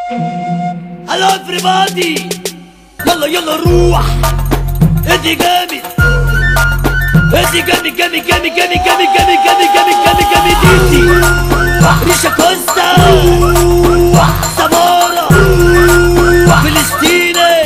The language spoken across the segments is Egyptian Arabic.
هلو everybody يلا يلا روح ادي جامد ادي جامد جامد جامد جامد جامد جامد جامد جامد جامد جامد ديتي ريشا كوستا سمارة فلسطيني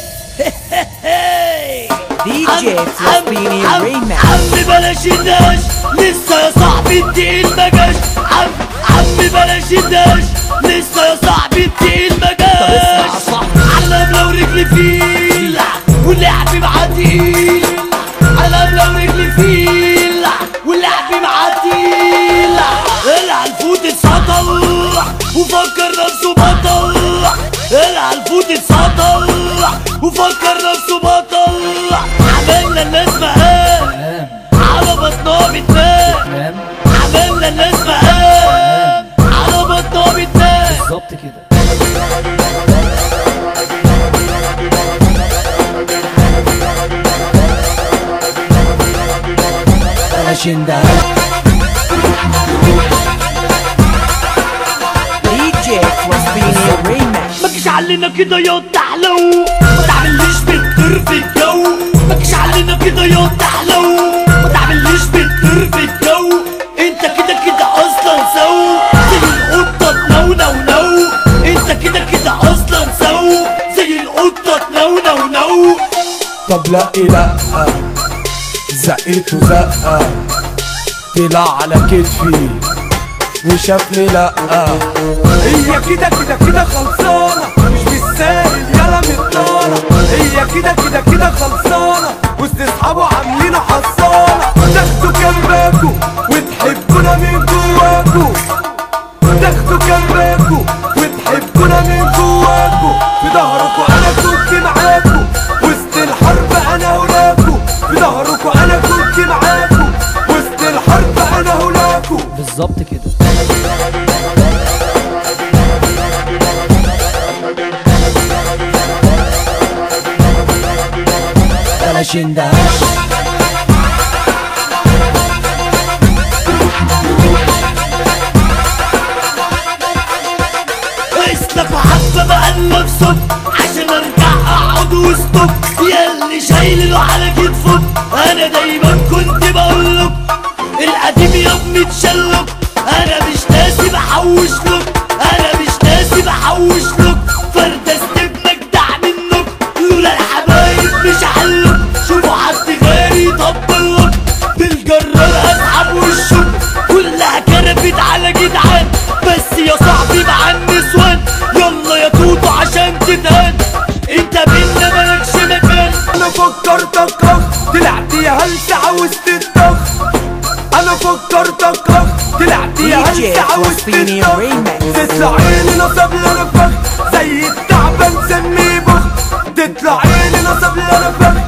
DJ Flaspini عم Remix عم بلاش الداش لسه يا صاحبي التقيل ما جاش عم عم بلاش الداش لسه يا صاحبي التقيل ما جاش علم لو رجلي فيل ولعبي مع تقيل علم لو رجلي فيل ولعبي مع تقيل العنفوت اتسطل وفكر نفسه بطل العنفوت اتسطل وفكر نفسه بطل عملنا الناس مقام على بطنها بتنام عملنا الناس مقام على بطنها بتنام بالظبط كده بلاش اندهاش DJ Flaspini Remix ما تجيش علينا كده يا تحلو ما تعمليش بتطير في الجو ما تجيش علينا كده يا تحلو ما تعمليش بتطير في الجو انت كده كده اصلا سو زي القطه تنو نو نو انت كده كده اصلا سو زي القطه تنو نو نو طب لا لا زقيته زقة طلع على كتفي وشافني لا هي كده كده كده خلصانة مش بالساهل يلا متطارة هي كده كده كده خلصانة وسط اصحابه عاملين حصانة تاخدوا جنبكوا وتحبونا من جواكوا تاخدوا جنبكوا وتحبونا من جواكوا في ظهركوا انا كنت معاكوا وسط الحرب انا هناكوا في ظهركوا انا كنت معاكوا وسط الحرب انا هناكوا بالظبط كده بلاش اندهاش اسلك وحبة بقلب صب عشان ارجع اقعد وسطك ياللي شايل على كتفك انا دايما كنت بقولك القديم يا ابني اتشلك انا مش ناسي بحوش لك انا مش ناسي بحوش لك فردة ابنك دع منك لولا الحبايب مش حلك شوفوا حد غيري يطبلك بالجرار اسحب وشك كلها كرفت على جدعان بس يا صاحبي مع النسوان يلا يا توتو عشان تتهان انت بينا مالكش مكان انا فكرتك اخ طلعت يا هلس عاوز تتضخ انا فكرتك اخ طلعت يا DJ هلس عاوز Flaspini تتضخ Remix. تطلع عيني نصب لنا فخ زي التعبان سميه بخ تطلع عيني نصب لنا فخ